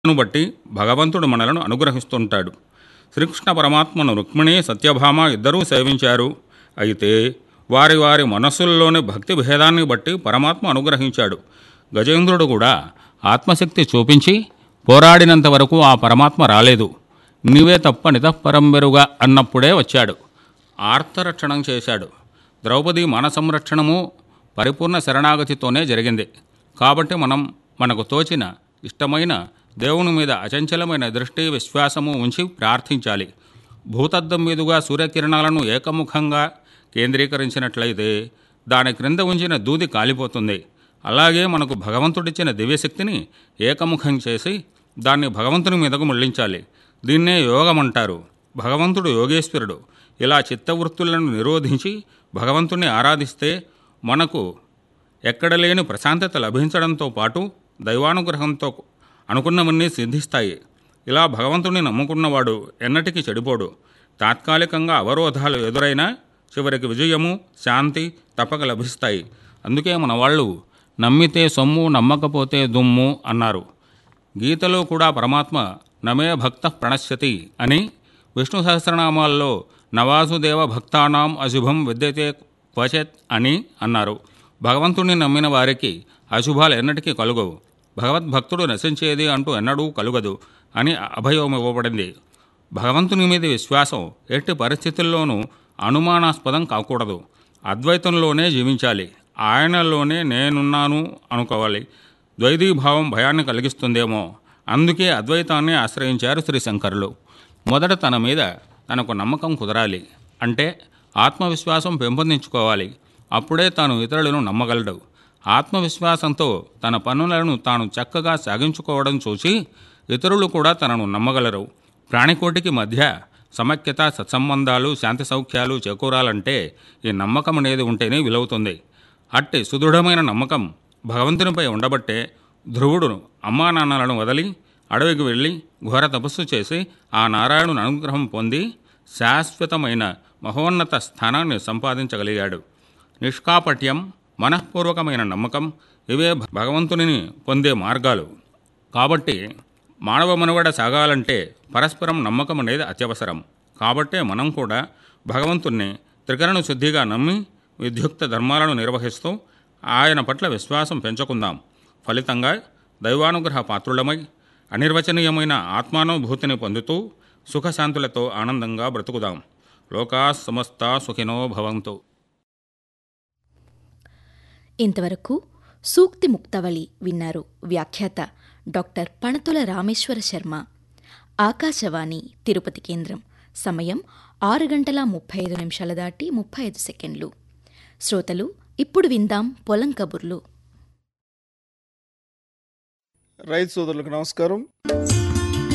ను బట్టి భగవంతుడు మనలను అనుగ్రహిస్తుంటాడు శ్రీకృష్ణ పరమాత్మను రుక్మిణి సత్యభామ ఇద్దరూ సేవించారు అయితే వారి వారి మనస్సుల్లోని భక్తి భేదాన్ని బట్టి పరమాత్మ అనుగ్రహించాడు గజేంద్రుడు కూడా ఆత్మశక్తి చూపించి పోరాడినంత వరకు ఆ పరమాత్మ రాలేదు నీవే తప్ప నితఃపరంబెరుగా అన్నప్పుడే వచ్చాడు ఆర్తరక్షణం చేశాడు ద్రౌపది మన సంరక్షణము పరిపూర్ణ శరణాగతితోనే జరిగింది కాబట్టి మనం మనకు తోచిన ఇష్టమైన దేవుని మీద అచంచలమైన దృష్టి విశ్వాసము ఉంచి ప్రార్థించాలి భూతద్దం మీదుగా సూర్యకిరణాలను ఏకముఖంగా కేంద్రీకరించినట్లయితే దాని క్రింద ఉంచిన దూది కాలిపోతుంది అలాగే మనకు భగవంతుడిచ్చిన దివ్యశక్తిని ఏకముఖం చేసి దాన్ని భగవంతుని మీదకు మళ్లించాలి దీన్నే యోగం అంటారు భగవంతుడు యోగేశ్వరుడు ఇలా చిత్తవృత్తులను నిరోధించి భగవంతుణ్ణి ఆరాధిస్తే మనకు ఎక్కడ లేని ప్రశాంతత లభించడంతో పాటు దైవానుగ్రహంతో అనుకున్నవన్నీ సిద్ధిస్తాయి ఇలా భగవంతుని నమ్ముకున్నవాడు ఎన్నటికీ చెడిపోడు తాత్కాలికంగా అవరోధాలు ఎదురైనా చివరికి విజయము శాంతి తప్పక లభిస్తాయి అందుకే మన వాళ్ళు నమ్మితే సొమ్ము నమ్మకపోతే దుమ్ము అన్నారు గీతలో కూడా పరమాత్మ నమే భక్త ప్రణశ్యతి అని విష్ణు సహస్రనామాల్లో నవాసుదేవ భక్తానాం అశుభం విద్యతే క్వచిత్ అని అన్నారు భగవంతుణ్ణి నమ్మిన వారికి అశుభాలు ఎన్నటికీ కలుగవు భగవద్భక్తుడు నశించేది అంటూ ఎన్నడూ కలుగదు అని అభయం ఇవ్వబడింది భగవంతుని మీద విశ్వాసం ఎట్టి పరిస్థితుల్లోనూ అనుమానాస్పదం కాకూడదు అద్వైతంలోనే జీవించాలి ఆయనలోనే నేనున్నాను అనుకోవాలి ద్వైతీభావం భయాన్ని కలిగిస్తుందేమో అందుకే అద్వైతాన్ని ఆశ్రయించారు శ్రీ శంకరులు మొదట తన మీద తనకు నమ్మకం కుదరాలి అంటే ఆత్మవిశ్వాసం పెంపొందించుకోవాలి అప్పుడే తాను ఇతరులను నమ్మగలడు ఆత్మవిశ్వాసంతో తన పనులను తాను చక్కగా సాగించుకోవడం చూసి ఇతరులు కూడా తనను నమ్మగలరు ప్రాణికోటికి మధ్య సమైక్యత సత్సంబంధాలు శాంతి సౌఖ్యాలు చేకూరాలంటే ఈ నమ్మకం అనేది ఉంటేనే విలవుతుంది అట్టి సుదృఢమైన నమ్మకం భగవంతునిపై ఉండబట్టే ధ్రువుడు అమ్మా నాన్నలను వదిలి అడవికి వెళ్ళి ఘోర తపస్సు చేసి ఆ నారాయణుని అనుగ్రహం పొంది శాశ్వతమైన మహోన్నత స్థానాన్ని సంపాదించగలిగాడు నిష్కాపట్యం మనఃపూర్వకమైన నమ్మకం ఇవే భగవంతునిని పొందే మార్గాలు కాబట్టి మానవ మనుగడ సాగాలంటే పరస్పరం నమ్మకం అనేది అత్యవసరం కాబట్టే మనం కూడా భగవంతుణ్ణి త్రికరణ శుద్ధిగా నమ్మి విద్యుక్త ధర్మాలను నిర్వహిస్తూ ఆయన పట్ల విశ్వాసం పెంచుకుందాం ఫలితంగా దైవానుగ్రహ పాత్రులమై అనిర్వచనీయమైన ఆత్మానుభూతిని పొందుతూ సుఖశాంతులతో ఆనందంగా బ్రతుకుదాం లోకా సమస్త సుఖినో భవంతు ఇంతవరకు సూక్తి ముక్తవళి విన్నారు వ్యాఖ్యాత డాక్టర్ పణతుల రామేశ్వర శర్మ ఆకాశవాణి తిరుపతి కేంద్రం సమయం ఆరు గంటల ముప్పై ఐదు నిమిషాల దాటి ముప్పై ఐదు సెకండ్లు శ్రోతలు ఇప్పుడు విందాం పొలం కబుర్లు రైతు సోదరులకు నమస్కారం